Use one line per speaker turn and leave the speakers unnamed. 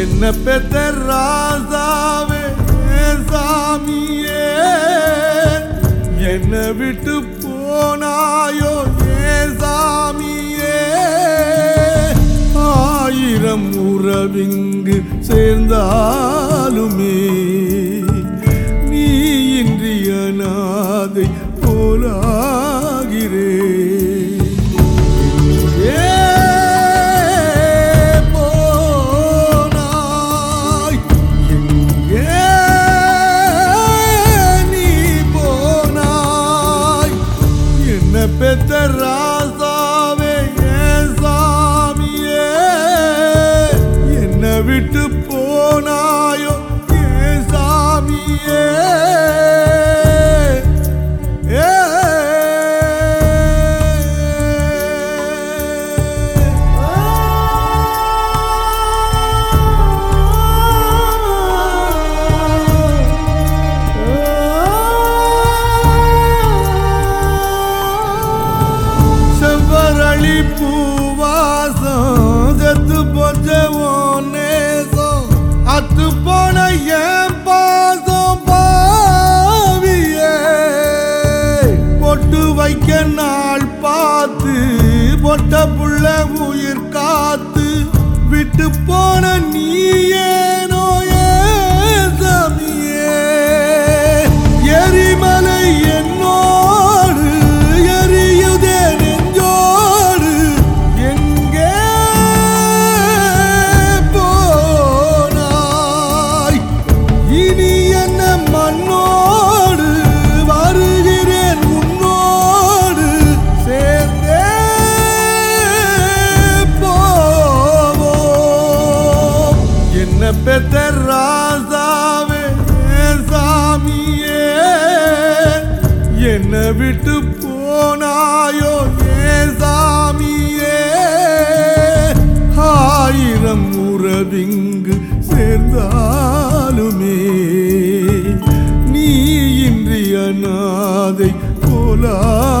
என்ன பெத்த ராசாவே சாமியே என்ன விட்டு போனாயோ ஏ சாமியே ஆயிரம் உறவிங்கு சேர்ந்தாலுமே நீ இன்றி அநாதை போலாகிறே ஏ போனாய் எங்கே நீ போனாய் என்ன பெத்த ராசாவே ஏன் சாமியே என்ன விட்டு போனாயோ ஏன் சாமியே செவ்வரளி பூவாசம் செத்து போச்ச உன் நேசம் அத்து போன என் பாசம் பாவியே பொட்டு வைக்க நாள் பார்த்து பொட்ட புள்ள உயிர் காத்து விட்டு போன நீ ஏனோ ஏன் சாமியே எரிமலை என்னோடு எரியுதே நெஞ்சோடு எங்கே போனாய் இனி என்ன மண்ணோடு வருகிறேன் உன்னோடு சேர்ந்தே போவோம் என்ன பெத்த ராசாவே ஏன் சாமியே என்ன விட்டு போனாயோ ஏன் சாமியே ஆயிரம் உறவிங்கு சேர்ந்தாலுமே நீ இன்றி அநாதை போலா